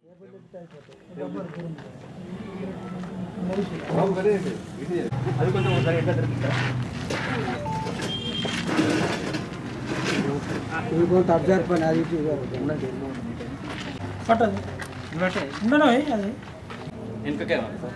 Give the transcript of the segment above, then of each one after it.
అది కొంచెం ఒకసారి ఎట్లా తిరుగుతారా ఇంకొంత అబ్జర్వ్ పని అది ఇది ఉన్నది పట్టదు ఉండను అది వెనుకకే రావాలి సార్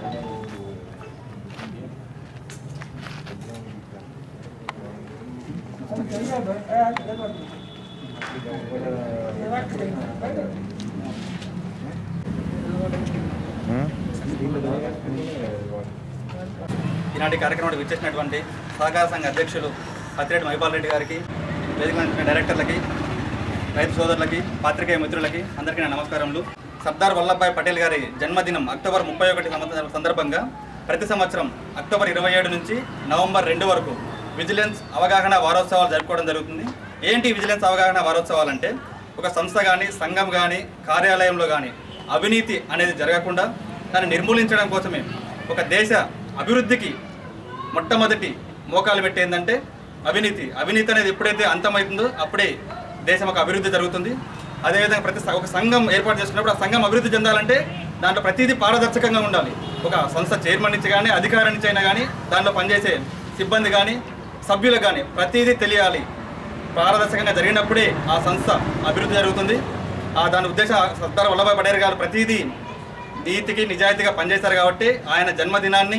ఈనాటి కార్యక్రమానికి విచ్చేసినటువంటి సహకార సంఘ అధ్యక్షులు పత్తిరెడ్డి మహిపాల్ రెడ్డి గారికి వేదిక మీద ఉన్న డైరెక్టర్లకి రైతు సోదరులకి పాత్రికేయ మిత్రులకి అందరికీ నా నమస్కారములు సర్దార్ వల్లభాయ్ పటేల్ గారి జన్మదినం అక్టోబర్ ముప్పై ఒకటి సంవత్సరం సందర్భంగా ప్రతి సంవత్సరం అక్టోబర్ ఇరవై ఏడు నుంచి నవంబర్ రెండు వరకు విజిలెన్స్ అవగాహన వారోత్సవాలు జరుపుకోవడం జరుగుతుంది ఏంటి విజిలెన్స్ అవగాహన వారోత్సవాలు అంటే ఒక సంస్థ కానీ సంఘం కానీ కార్యాలయంలో కానీ అవినీతి అనేది జరగకుండా దాన్ని నిర్మూలించడం కోసమే ఒక దేశ అభివృద్ధికి మొట్టమొదటి మోకాలు పెట్టేందంటే అవినీతి అవినీతి అనేది ఎప్పుడైతే అంతమవుతుందో అప్పుడే దేశం ఒక అభివృద్ధి జరుగుతుంది అదేవిధంగా ప్రతి స- ఒక సంఘం ఏర్పాటు చేసుకున్నప్పుడు ఆ సంఘం అభివృద్ధి చెందాలంటే దాంట్లో ప్రతిదీ పారదర్శకంగా ఉండాలి ఒక సంస్థ చైర్మన్ నుంచి కానీ అధికారి నుంచి అయినా కానీ దాంట్లో పనిచేసే సిబ్బంది కానీ సభ్యులకు కానీ ప్రతిదీ తెలియాలి పారదర్శకంగా జరిగినప్పుడే ఆ సంస్థ అభివృద్ధి జరుగుతుంది ఆ దాని ఉద్దేశం సర్దార్ వల్లభాయ్ పటేల్ గారు ప్రతిదీ నీతికి నిజాయితీగా పనిచేశారు కాబట్టి ఆయన జన్మదినాన్ని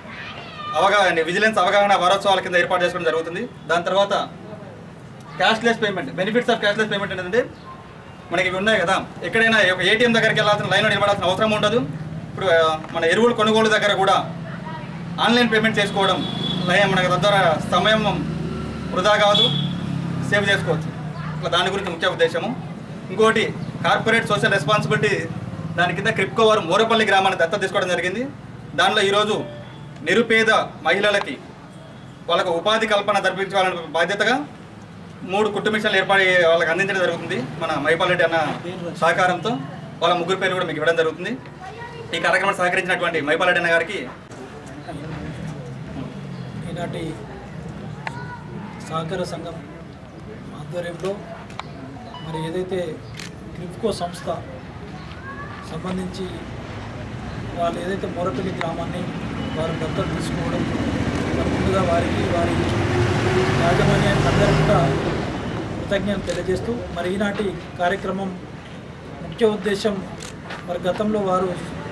అవగాహన విజిలెన్స్ అవగాహన వారోత్సవాల కింద ఏర్పాటు చేసుకోవడం జరుగుతుంది దాని తర్వాత cashless payment benefits of cashless payment ఏంటంటే మనకి ఇవి ఉన్నాయి కదా ఎక్కడైనా ఒక ఏటీఎం దగ్గరికి వెళ్ళాల్సిన లైన్లో నిలబడాల్సిన అవసరం ఉండదు ఇప్పుడు ఆ, మన ఎరువులు కొనుగోలు దగ్గర కూడా ఆన్లైన్ పేమెంట్ చేసుకోవడం లైన్ మనకి తద్వారా సమయం వృధా కాదు సేవ్ చేసుకోవచ్చు ఇట్లా దాని గురించి ముఖ్య ఉద్దేశము ఇంకోటి కార్పొరేట్ సోషల్ రెస్పాన్సిబిలిటీ దాని కింద క్రిప్కో వారు మోరపల్లి గ్రామాన్ని దత్త తీసుకోవడం జరిగింది దానిలో ఈరోజు నిరుపేద మహిళలకి వాళ్ళకు ఉపాధి కల్పన జరిపించాలనే బాధ్యతగా మూడు కుట్టు మిషన్లు ఏర్పాటు వాళ్ళకి అందించడం జరుగుతుంది మన మైపాల్ రెడ్డి అన్న సహకారంతో వాళ్ళ ముగ్గురు పేర్లు కూడా మీకు ఇవ్వడం జరుగుతుంది ఈ కార్యక్రమాన్ని సహకరించినటువంటి మైపాల్ రెడ్డి అన్న గారికి ఈనాటి సహకార సంఘం ఆధ్వర్యంలో మరి ఏదైతే క్రిప్కో సంస్థ సంబంధించి వాళ్ళు ఏదైతే మోరపల్లి గ్రామాన్ని వారు దత్తత తీసుకోవడం మరి ముందుగా వారికి వారి యాజమాన్యానికి అందరూ కూడా కృతజ్ఞతలు తెలియజేస్తూ మరి ఈనాటి కార్యక్రమం ముఖ్య ఉద్దేశం మరి గతంలో వారు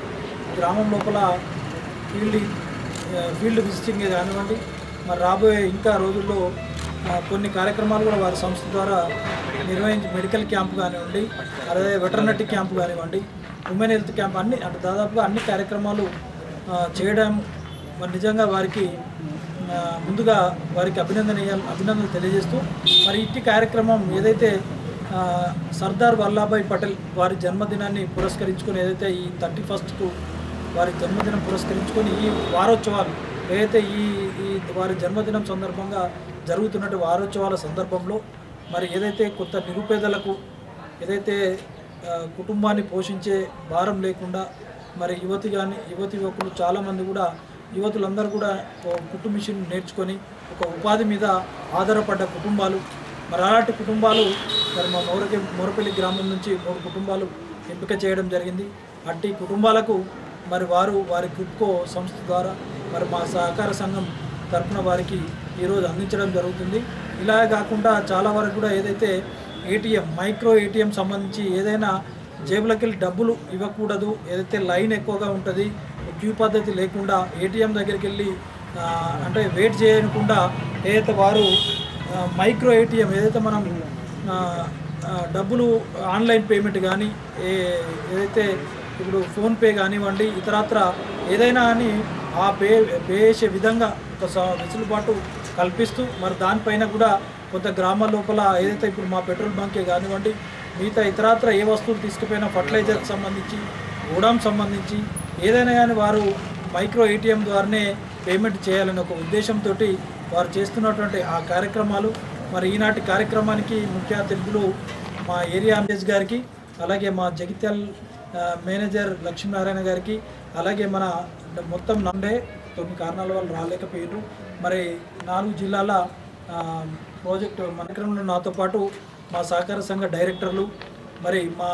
గ్రామం లోపల ఫీల్డ్ ఆ, ఫీల్డ్ విజిటింగ్ కానివ్వండి మరి రాబోయే ఇంకా రోజుల్లో ఆ, కొన్ని కార్యక్రమాలు కూడా వారి సంస్థ ద్వారా నిర్వహించి మెడికల్ క్యాంప్ కానివ్వండి అదే వెటర్నరీ క్యాంప్ కానివ్వండి ఉమెన్ హెల్త్ క్యాంప్ అన్ని అంటే దాదాపుగా అన్ని కార్యక్రమాలు ఆ, చేయడం మరి నిజంగా వారికి ఆ, ముందుగా వారికి అభినందన అభినందనలు తెలియజేస్తూ మరి ఇట్టి కార్యక్రమం ఏదైతే ఆ, సర్దార్ వల్లభాయ్ పటేల్ వారి జన్మదినాన్ని పురస్కరించుకొని ఏదైతే ఈ థర్టీ ఫస్ట్కు వారి జన్మదినం పురస్కరించుకొని ఈ వారోత్సవాలు ఏదైతే ఈ ఈ వారి జన్మదినం సందర్భంగా జరుగుతున్నటువంటి వారోత్సవాల సందర్భంలో మరి ఏదైతే కొత్త నిరుపేదలకు ఏదైతే ఆ, కుటుంబాన్ని పోషించే భారం లేకుండా మరి యువతి కానీ యువతి యువకులు చాలామంది కూడా యువతులందరూ కూడా ఓ కుట్టు మిషన్ నేర్చుకొని ఒక ఉపాధి మీద ఆధారపడ్డ కుటుంబాలు మరి అలాంటి కుటుంబాలు మరి మా మోరకి మోరపల్లి గ్రామం నుంచి మూడు కుటుంబాలు ఎంపిక చేయడం జరిగింది అట్టి కుటుంబాలకు మరి వారు వారి క్రిప్కో సంస్థ ద్వారా మరి మా సహకార సంఘం తరపున వారికి ఈరోజు అందించడం జరుగుతుంది ఇలా కాకుండా చాలా వరకు కూడా ఏదైతే ఏటీఎం మైక్రో ఏటీఎం సంబంధించి ఏదైనా జేబులకి వెళ్ళి డబ్బులు ఇవ్వకూడదు ఏదైతే లైన్ ఎక్కువగా ఉంటుంది క్యూ పద్ధతి లేకుండా ఏటీఎం దగ్గరికి వెళ్ళి ఆ, అంటే వెయిట్ చేయకుండా ఏదైతే వారు ఆ, మైక్రో ఏటీఎం ఏదైతే మనం ఆ, ఆ, డబ్బులు ఆన్లైన్ పేమెంట్ కానీ ఏ ఏదైతే ఇప్పుడు ఫోన్పే కానివ్వండి ఇతరత్ర ఏదైనా అని ఆ పే పే చేసే విధంగా ఒక స- వెసులుబాటు కల్పిస్తూ మరి దానిపైన కూడా కొంత గ్రామాల లోపల ఏదైతే ఇప్పుడు మా పెట్రోల్ బంకే కానివ్వండి మిగతా ఇతరత్ర ఏ వస్తువులు తీసుకుపోయినా ఫర్టిలైజర్కి సంబంధించి గోడాం సంబంధించి ఏదైనా కానీ వారు మైక్రో ఏటీఎం ద్వారానే పేమెంట్ చేయాలనే ఒక ఉద్దేశంతో వారు చేస్తున్నటువంటి ఆ కార్యక్రమాలు మరి ఈనాటి కార్యక్రమానికి ముఖ్య అతిథులు మా ఏరియా ఎంఎస్ గారికి అలాగే మా జగిత్యాల్ ఆ, మేనేజర్ లక్ష్మీనారాయణ గారికి అలాగే మన మొత్తం నండే కొన్ని కారణాల వల్ల రాలేకపోయారు మరి నాలుగు జిల్లాల ఆ, ప్రాజెక్టు కార్యక్రమంలో నాతో పాటు మా సహకార సంఘ డైరెక్టర్లు మరి మా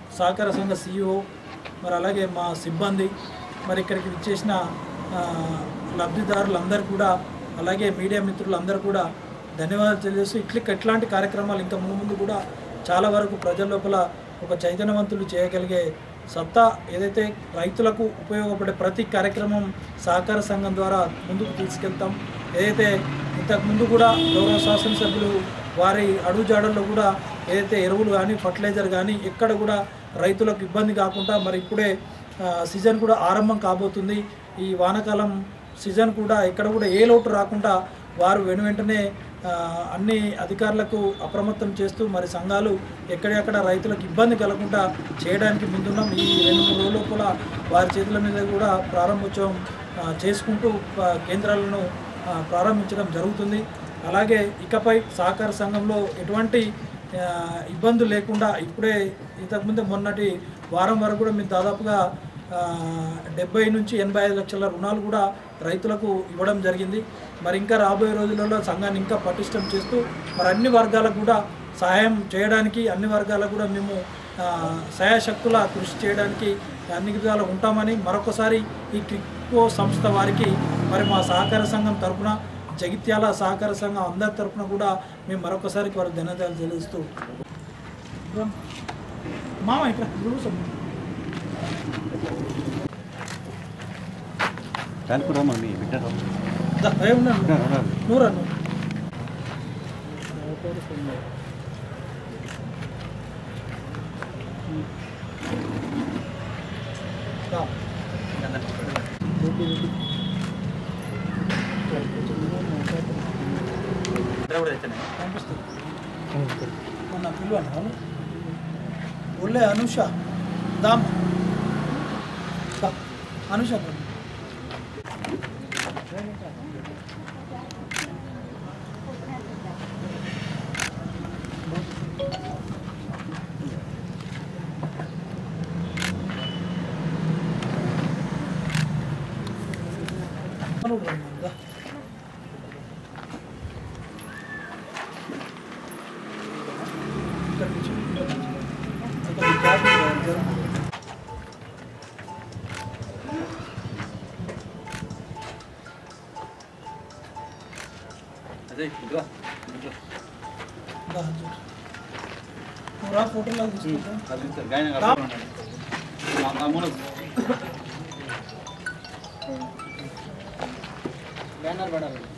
సహకార సంఘ సిఇఓ మరి అలాగే మా సిబ్బంది మరి ఇక్కడికి విచ్చేసిన ఆ, లబ్ధిదారులందరూ కూడా అలాగే మీడియా మిత్రులందరూ కూడా ధన్యవాదాలు తెలియజేస్తూ ఇట్లా ఎట్లాంటి కార్యక్రమాలు ఇంకా ముందు ముందు కూడా చాలా వరకు ప్రజల లోపల ఒక చైతన్యవంతులు చేయగలిగే సత్తా ఏదైతే రైతులకు ఉపయోగపడే ప్రతి కార్యక్రమం సహకార సంఘం ద్వారా ముందుకు తీసుకెళ్తాం ఏదైతే ఇంతకుముందు కూడా గౌరవ శాసనసభ్యులు వారి అడుగుజాడల్లో కూడా ఏదైతే ఎరువులు కానీ ఫర్టిలైజర్ కానీ ఎక్కడ కూడా రైతులకు ఇబ్బంది కాకుండా మరి ఇప్పుడే ఆ, సీజన్ కూడా ఆరంభం కాబోతుంది ఈ వానాకాలం సీజన్ కూడా ఎక్కడ కూడా ఏ లోటు రాకుండా వారు వెను వెంటనే ఆ, అన్ని అధికారులకు అప్రమత్తం చేస్తూ మరి సంఘాలు ఎక్కడెక్కడ రైతులకు ఇబ్బంది కలగకుండా చేయడానికి ముందున్నాం ఈ రెండు మూడు రోజుల లోపల వారి చేతుల మీద కూడా ప్రారంభోత్సవం ఆ, చేసుకుంటూ ఆ, కేంద్రాలను ఆ, ప్రారంభించడం జరుగుతుంది అలాగే ఇకపై సహకార సంఘంలో ఎటువంటి ఆ, ఇబ్బందులు లేకుండా ఇప్పుడే ఇంతకుముందు మొన్నటి వారం వరకు కూడా మేము దాదాపుగా ఆ, డెబ్బై నుంచి ఎనభై ఐదు లక్షల రుణాలు కూడా రైతులకు ఇవ్వడం జరిగింది మరి ఇంకా రాబోయే రోజులలో సంఘాన్ని ఇంకా పటిష్టం చేస్తూ మరి అన్ని వర్గాలకు కూడా సహాయం చేయడానికి అన్ని వర్గాలకు కూడా మేము ఆ, సహాయశక్తుల కృషి చేయడానికి అన్ని విధాలు ఉంటామని మరొకసారి ఈ క్రిప్కో సంస్థ వారికి మరి మా సహకార సంఘం తరపున జగిత్యాల సహకార సంఘం అందరి తరపున కూడా మేము మరొకసారి వారికి ధన్యవాదాలు చెల్లిస్తూ మామ ఇక్కడ కూర్చో. కానుకురామా మీ బిడ్డ దా, ఏ ఉన్నాను. నువ్వు రా నువ్వు. రా. ఇద్దరు కూడా తెచ్చాను కనిపిస్తుంది మొన్న పిలువన్నా ఒళ్ళే అనుష దామ్ దా, అనుష రా. నువ్వు రా, దా. ఇక్కడ నుంచి, ఇక్కడ నుంచి. అక్కడ గ్యాప్ ఉంది, జరుగు. అదే ఇదిగో దా, చూడు. నువ్వు రా ఫోటోలో తీసుకుంటా అది తీస్తారు. గాయన రా. ఆ- ఆ మూల బ్యానర్ పడాలి